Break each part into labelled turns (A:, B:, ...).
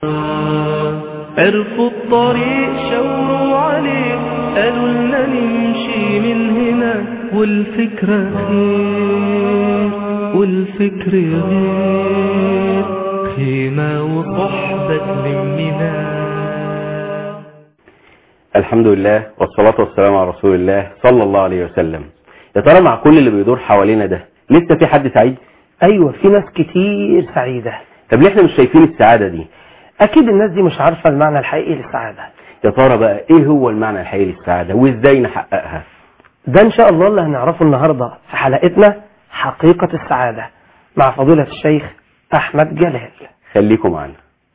A: عرفوا الطريق شاوروا عليه قالوا لنا نمشي من هنا والفكرة خير والفكر غير خيمة وصحبة تلمنا
B: الحمد لله والصلاة والسلام على رسول الله صلى الله عليه وسلم يا ترى مع كل اللي بيدور حوالينا ده لسه في حد سعيد
C: ايوه في ناس كتير سعيدة
B: طب ليه احنا مش شايفين السعادة دي
C: اكيد الناس دي مش عارفة المعنى الحقيقي للسعادة
B: يا ترى بقى ايه هو المعنى الحقيقي للسعادة وازاي نحققها
C: ده ان شاء الله اللي هنعرفه النهاردة في حلقتنا حقيقة السعادة مع فضيلة الشيخ احمد جلال
B: خليكم معانا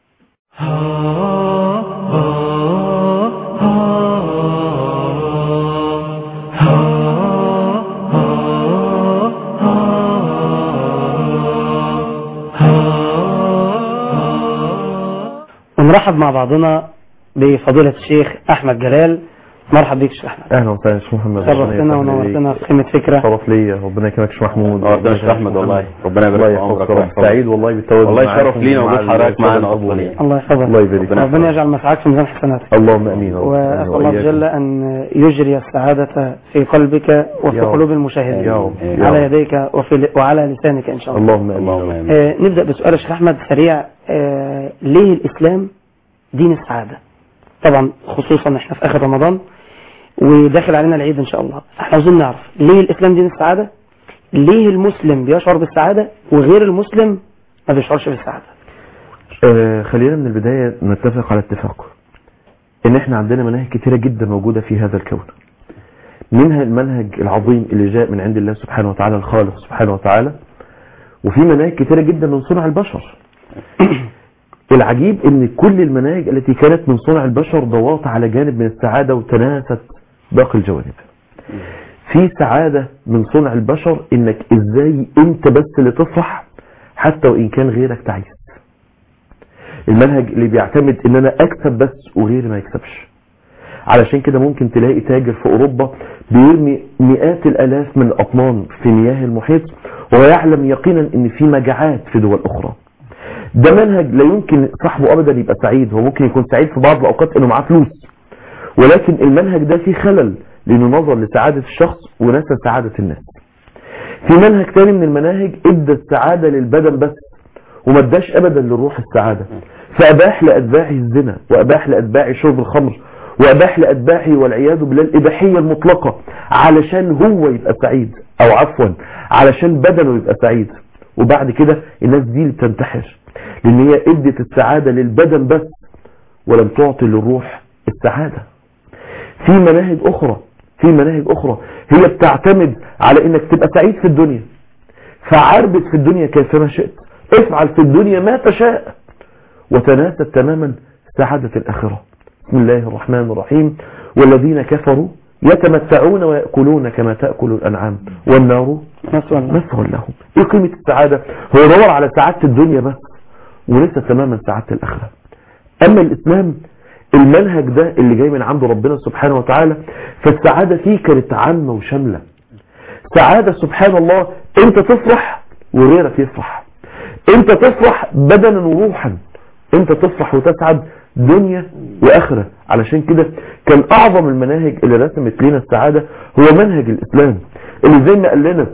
C: ونرحب مع بعضنا بفضيلة الشيخ احمد جلال مرحب بيك يا شيخ احمد
D: اهلا وسهلا يا شيخ محمد ربنا
C: شرفتنا
D: يسعدك
C: ونورتنا
D: بيك.
C: في قيمة فكرة
D: شرف ليا ربنا يكرمك يا شيخ محمود
B: ربنا يشرح احمد والله ربنا
D: الله
B: يبارك في
D: يحفظك
B: عمرك
D: يا رب
B: ويحفظك.
D: سعيد والله بالتواجد
B: والله
D: معاكم
B: شرف لينا
D: ومع
B: وجود حضرتك
D: السادة
B: معانا
D: الفضليين.
B: اصلا يعني.
C: الله يحفظك
D: الله يبارك
B: ربنا
D: فيك.
C: ربنا يجعل مسعاك في ميزان حسناتك
D: اللهم امين يا رب.
C: وأسأل الله
D: وإياك.
C: جل أن يجري السعادة في قلبك وفي
D: يا رب.
C: قلوب المشاهدين
D: يا رب. يا
C: على
D: رب.
C: يديك وفي وعلى لسانك إن شاء الله
D: اللهم امين
B: اللهم
D: يا رب.
B: امين
C: آه نبدأ بسؤال يا شيخ أحمد سريع آه ليه الإسلام دين السعادة طبعا خصوصا احنا في آخر رمضان وداخل علينا العيد إن شاء الله احنا عاوزين نعرف ليه الإسلام دين السعادة ليه المسلم بيشعر بالسعادة وغير المسلم ما بيشعرش بالسعادة
D: آه خلينا من البداية نتفق على اتفاق ان احنا عندنا مناهج كتيرة جدا موجودة في هذا الكون منها المنهج العظيم اللي جاء من عند الله سبحانه وتعالى الخالق سبحانه وتعالى وفي مناهج كتيرة جدا من صنع البشر العجيب ان كل المناهج التي كانت من صنع البشر ضوات على جانب من السعادة وتناست باقي الجوانب في سعادة من صنع البشر انك ازاي انت بس اللي تفرح حتى وان كان غيرك تعيس المنهج اللي بيعتمد ان انا اكسب بس وغيري ما يكسبش علشان كده ممكن تلاقي تاجر في اوروبا بيرمي مئات الالاف من الاطنان في مياه المحيط ويعلم يقينا ان في مجاعات في دول اخرى ده منهج لا يمكن صاحبه ابدا يبقى سعيد هو ممكن يكون سعيد في بعض الاوقات انه معاه فلوس ولكن المنهج ده فيه خلل لانه نظر لسعادة الشخص ونسى سعادة الناس في منهج تاني من المناهج ادى السعادة للبدن بس وما اداش ابدا للروح السعادة فاباح لاتباعه الزنا واباح لاتباعه شرب الخمر واباح لاتباعه والعياذ بالله الاباحية المطلقة علشان هو يبقى سعيد او عفوا علشان بدنه يبقى سعيد وبعد كده الناس دي اللي بتنتحر لان هي ادت السعادة للبدن بس ولم تعطي للروح السعادة في مناهج اخرى في مناهج اخرى هي بتعتمد على انك تبقى سعيد في الدنيا فعربت في الدنيا كيفما شئت افعل في الدنيا ما تشاء وتناسى تماما سعادة الآخرة بسم الله الرحمن الرحيم والذين كفروا يتمتعون ويأكلون كما تأكل الأنعام والنار
C: مثوى الله
D: مثوى لهم ايه قيمة السعادة هو يدور على سعادة الدنيا بس وليس تماما سعادة الآخرة أما الإسلام المنهج ده اللي جاي من عند ربنا سبحانه وتعالى فالسعادة فيه كانت عامة وشاملة سعادة سبحان الله انت تفرح وغيرك يفرح انت تفرح بدنا وروحا انت تفرح وتسعد دنيا واخرة علشان كده كان اعظم المناهج اللي رسمت لنا السعادة هو منهج الاسلام اللي زي ما قال لنا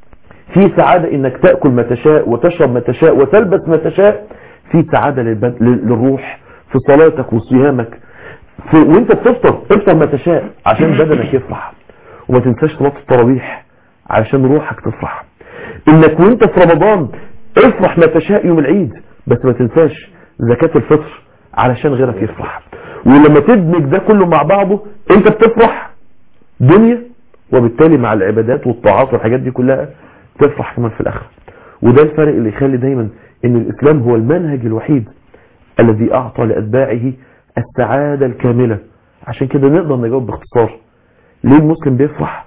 D: في سعادة انك تأكل ما تشاء وتشرب ما تشاء وتلبس ما تشاء في سعادة للبد... للروح في صلاتك وصيامك في... وانت بتفطر افطر ما تشاء عشان بدنك يفرح وما تنساش صلاة التراويح علشان روحك تفرح انك وانت في رمضان افرح ما تشاء يوم العيد بس ما تنساش زكاة الفطر علشان غيرك يفرح ولما تدمج ده كله مع بعضه انت بتفرح دنيا وبالتالي مع العبادات والطاعات والحاجات دي كلها تفرح كمان في الاخره وده الفرق اللي يخلي دايما ان الاسلام هو المنهج الوحيد الذي اعطى لاتباعه السعادة الكاملة عشان كده نقدر نجاوب باختصار ليه المسلم بيفرح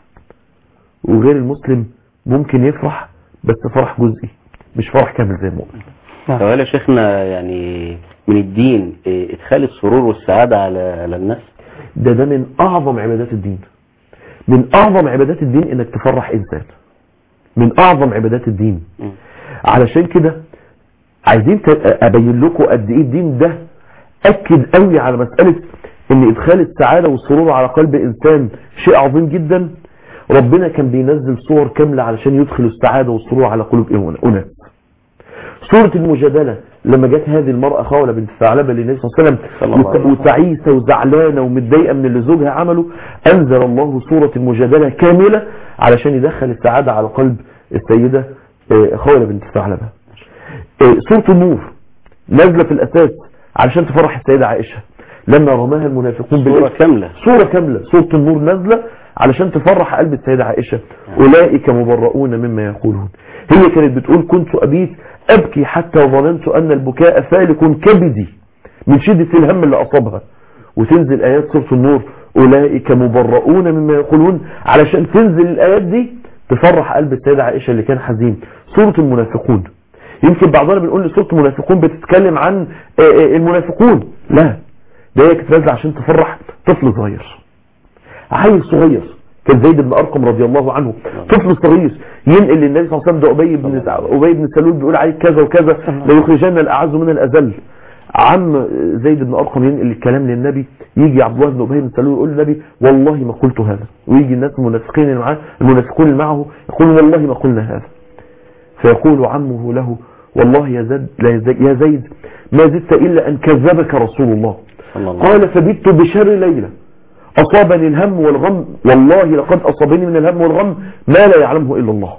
D: وغير المسلم ممكن يفرح بس فرح جزئي مش فرح كامل زي ما قلنا
B: سؤال يا شيخنا يعني من الدين إيه، ادخال السرور والسعادة على على الناس
D: ده ده من اعظم عبادات الدين من اعظم عبادات الدين انك تفرح انسان من اعظم عبادات الدين
B: مم.
D: علشان كده عايزين ت- ابين لكم قد ايه الدين ده اكد قوي على مسألة ان ادخال السعادة والسرور على قلب انسان شيء عظيم جدا ربنا كان بينزل صور كاملة علشان يدخل السعادة والسرور على قلوب اناس سورة المجادلة لما جت هذه المرأة خولة بنت ثعلبة للنبي صلى الله عليه
B: صلى الله عليه
D: وسلم وتعيسة وزعلانة ومتضايقة من اللي زوجها عمله أنزل الله سورة المجادلة كاملة علشان يدخل السعادة على قلب السيدة آه، خولة بنت ثعلبة آه، سورة النور نازلة في الأساس علشان تفرح السيدة عائشة لما رماها المنافقون
B: صورة
D: بالإفك
B: كاملة
D: صورة كاملة سورة النور نازلة علشان تفرح قلب السيدة عائشة أولئك مبرؤون مما يقولون هي كانت بتقول كنت أبيت أبكي حتى ظننت أن البكاء فالك كبدي من شدة الهم اللي أصابها وتنزل آيات سورة النور أولئك مبرؤون مما يقولون علشان تنزل الآيات دي تفرح قلب السيدة عائشة اللي كان حزين سورة المنافقون يمكن بعضنا بنقول لسورة المنافقون بتتكلم عن آه، آه، المنافقون لا ده هي كانت نازله عشان تفرح طفل صغير عيل صغير كان زيد بن ارقم رضي الله عنه طفل صغير ينقل للنبي صلى الله عليه وسلم ده ابي بن ابي بن سلول بيقول عليه كذا وكذا لا يخرجن الاعز من الاذل عم زيد بن ارقم ينقل الكلام للنبي يجي عبد الله بن ابي بن سلول يقول للنبي والله ما قلت هذا ويجي الناس المنافقين اللي معاه المنافقون اللي معه يقولون والله ما قلنا هذا فيقول عمه له والله يا زيد لا يا زيد- يا زيد ما زدت الا ان كذبك رسول الله
B: صلى الله
D: قال فبت بشر ليلة أصابني الهم والغم والله لقد أصابني من الهم والغم ما لا يعلمه إلا الله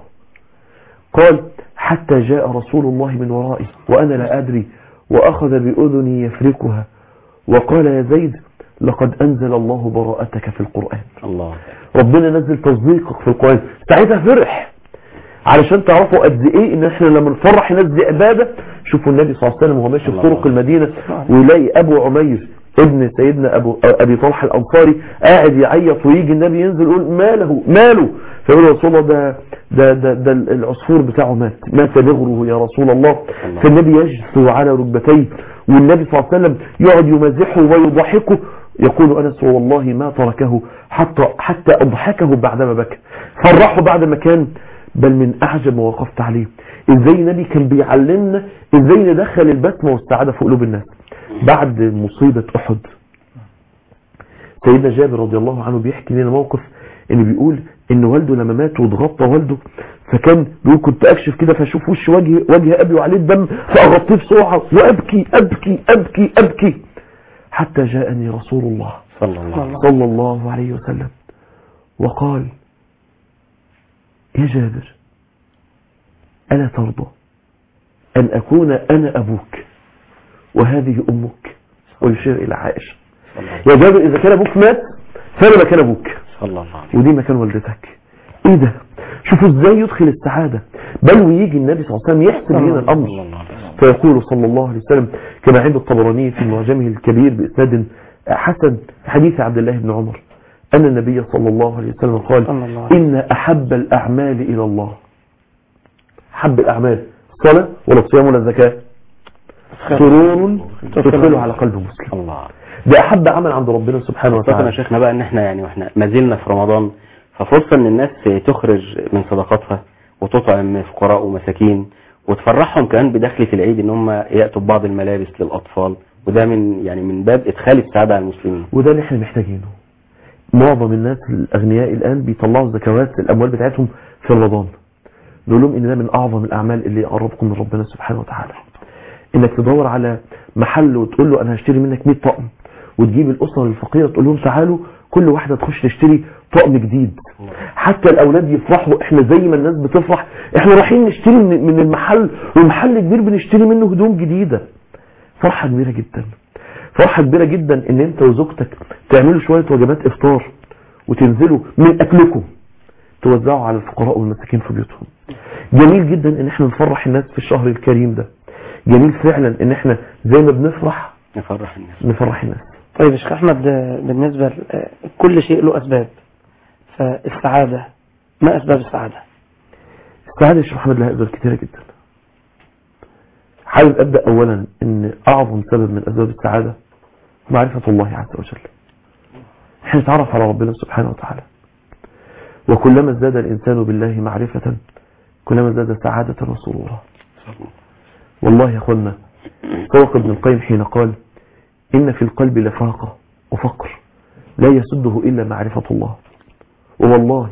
D: قال حتى جاء رسول الله من ورائي وأنا لا أدري وأخذ بأذني يفركها وقال يا زيد لقد أنزل الله براءتك في القرآن
B: الله
D: ربنا نزل تصديقك في القرآن ساعتها فرح علشان تعرفوا قد ايه ان احنا لما نفرح الناس دي عبادة شوفوا النبي صلى الله عليه وسلم وهو ماشي في
B: الله
D: طرق المدينة ويلاقي ابو عمير ابن سيدنا ابو ابي طلحه الانصاري قاعد يعيط ويجي النبي ينزل يقول ماله ماله فيقول يا رسول الله ده ده ده, ده العصفور بتاعه مات مات نغره يا رسول الله
B: الله.
D: فالنبي يجثو على ركبتيه والنبي صلى الله عليه وسلم يقعد يمزحه ويضحكه يقول انس والله ما تركه حتى حتى اضحكه بعدما بكى فرحه بعد ما كان بل من اعجب ما وقفت عليه ازاي النبي كان بيعلمنا ازاي ندخل البسمه والسعاده في قلوب الناس بعد مصيبه احد سيدنا جابر رضي الله عنه بيحكي لنا موقف ان بيقول ان والده لما مات واتغطى والده فكان بيقول كنت اكشف كده فاشوف وش وجه وجه ابي وعليه الدم فاغطيه بسرعه وابكي ابكي ابكي ابكي حتى جاءني رسول الله
B: صلى الله عليه وسلم
D: صلى الله عليه وسلم وقال يا جابر ألا ترضى أن أكون أنا أبوك وهذه أمك ويشير إلى عائشة
B: صلى الله
D: يا جابر إذا كان أبوك مات فأنا مكان أبوك
B: صلى الله عليه وسلم
D: ودي مكان والدتك إيه ده شوفوا إزاي يدخل السعادة بل ويجي النبي صلى الله عليه وسلم يحسب لنا الأمر
B: صلى الله عليه وسلم
D: فيقول صلى الله عليه وسلم كما عند الطبراني في معجمه الكبير بإسناد حسن حديث عبد الله بن عمر أن النبي صلى الله عليه وسلم قال
C: صلى الله عليه
D: إن أحب الأعمال إلى الله حب الأعمال صلاة ولا صيام ولا زكاة سرور تدخله على قلب مسلم
B: الله
D: ده أحب عمل عند ربنا سبحانه
B: خاصة يا
D: وتعالى
B: شيخنا بقى ان احنا يعني واحنا ما زلنا في رمضان ففرصة ان الناس تخرج من صدقاتها وتطعم فقراء ومساكين وتفرحهم كمان بدخلة العيد ان هم يأتوا ببعض الملابس للأطفال وده من يعني من باب ادخال السعادة على المسلمين
D: وده اللي احنا محتاجينه معظم الناس الأغنياء الآن بيطلعوا زكوات الأموال بتاعتهم في رمضان نقول لهم إن ده من أعظم الأعمال اللي يقربكم من ربنا سبحانه وتعالى إنك تدور على محل وتقول له أنا هشتري منك 100 طقم وتجيب الأسرة الفقيرة تقول لهم تعالوا كل واحدة تخش تشتري طقم جديد حتى الأولاد يفرحوا إحنا زي ما الناس بتفرح إحنا رايحين نشتري من من المحل ومحل كبير بنشتري منه هدوم جديدة فرحة كبيرة جدا فرحة كبيرة جدا ان انت وزوجتك تعملوا شوية وجبات افطار وتنزلوا من اكلكم توزعوا على الفقراء والمساكين في بيوتهم جميل جدا ان احنا نفرح الناس في الشهر الكريم ده جميل فعلا ان احنا زي ما بنفرح
B: نفرح الناس
D: نفرح الناس
C: طيب يا شيخ احمد آه، بالنسبه ل- آه، كل شيء له اسباب فالسعاده ما اسباب السعاده
D: السعادة يا شيخ محمد لها اسباب كتيرة جدا حابب ابدا اولا ان اعظم سبب من اسباب السعادة معرفة الله عز وجل احنا نتعرف على ربنا سبحانه وتعالى وكلما ازداد الانسان بالله معرفة كلما ازداد سعادة وسرورا والله يا اخوانا صدق ابن القيم حين قال إن في القلب لفاقة وفقر لا يسده إلا معرفة الله ووالله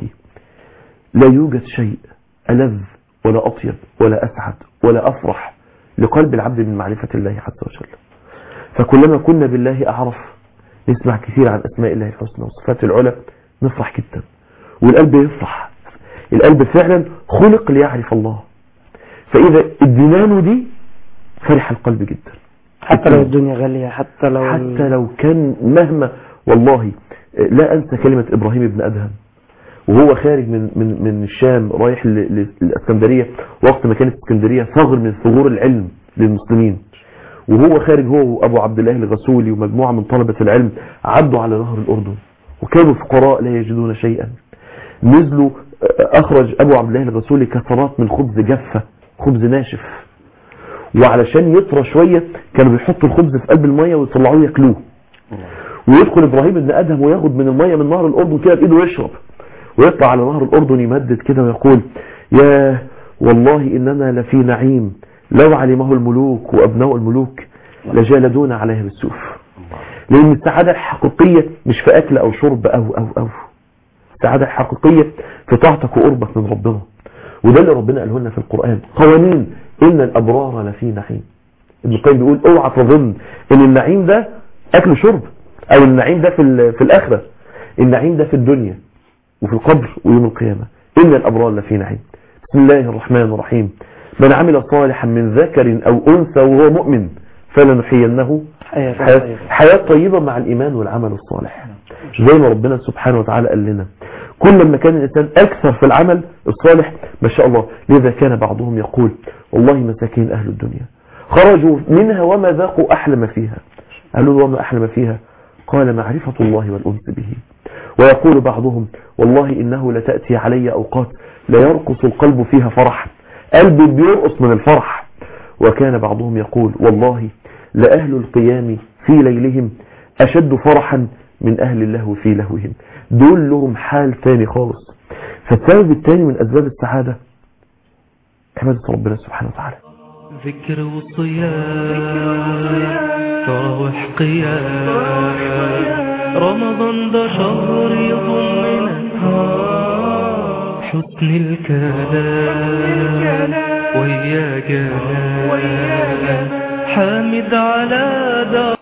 D: لا يوجد شيء ألذ ولا أطيب ولا أسعد ولا أفرح لقلب العبد من معرفة الله عز وجل فكلما كنا بالله أعرف نسمع كثير عن أسماء الله الحسنى وصفات العلى نفرح جدا والقلب يفرح القلب فعلا خلق ليعرف الله فإذا ادينانه دي فرح القلب جدا
C: حتى لو الدنيا غالية حتى لو ال-
D: حتى لو كان مهما والله لا أنسى كلمة إبراهيم بن أدهم وهو خارج من من من الشام رايح ل- ل- للاسكندريه وقت ما كانت اسكندريه ثغر من ثغور العلم للمسلمين وهو خارج هو وابو عبد الله الغسولي ومجموعه من طلبه العلم عدوا على نهر الاردن وكانوا فقراء لا يجدون شيئا نزلوا اخرج ابو عبد الله الغسولي كسرات من خبز جافه خبز ناشف وعلشان يطرى شويه كانوا بيحطوا الخبز في قلب الميه ويطلعوه ياكلوه ويدخل ابراهيم بن ادهم وياخد من الميه من نهر الاردن كده بايده ويشرب ويطلع على نهر الاردن يمدد كده ويقول يا والله اننا لفي نعيم لو علمه الملوك وابناء الملوك لجالدونا عليه بالسيوف لان السعاده الحقيقيه مش في اكل او شرب او او او السعاده الحقيقيه في طاعتك وقربك من ربنا وده اللي ربنا قاله لنا في القران قوانين ان الابرار لفي نعيم ابن القيم بيقول اوعى تظن ان النعيم ده اكل شرب او النعيم ده في ال- في الاخره النعيم ده في الدنيا وفي القبر ويوم القيامه ان الابرار لفي نعيم بسم الله الرحمن الرحيم من عمل صالحا من ذكر او انثى وهو مؤمن فلنحيينه
C: حياة
D: حياة,
C: طيبة.
D: حياة طيبة مع الإيمان والعمل الصالح زي ما ربنا سبحانه وتعالى قال لنا كل ما كان الإنسان أكثر في العمل الصالح ما شاء الله لذا كان بعضهم يقول والله مساكين أهل الدنيا خرجوا منها وما ذاقوا أحلى ما فيها قالوا له وما أحلى ما فيها قال معرفة الله والأنس به ويقول بعضهم والله إنه لتأتي علي أوقات لا يرقص القلب فيها فرحا قلبي بيرقص من الفرح وكان بعضهم يقول والله لأهل القيام في ليلهم أشد فرحا من أهل اللهو في لهوهم دول لهم حال تاني خالص فالسبب التاني من أسباب السعادة عبادة ربنا سبحانه وتعالى
A: ذكر وصيام تراوح قيام رمضان ده شهر يضمنا حسن الكلام ويا جمال حامد على ده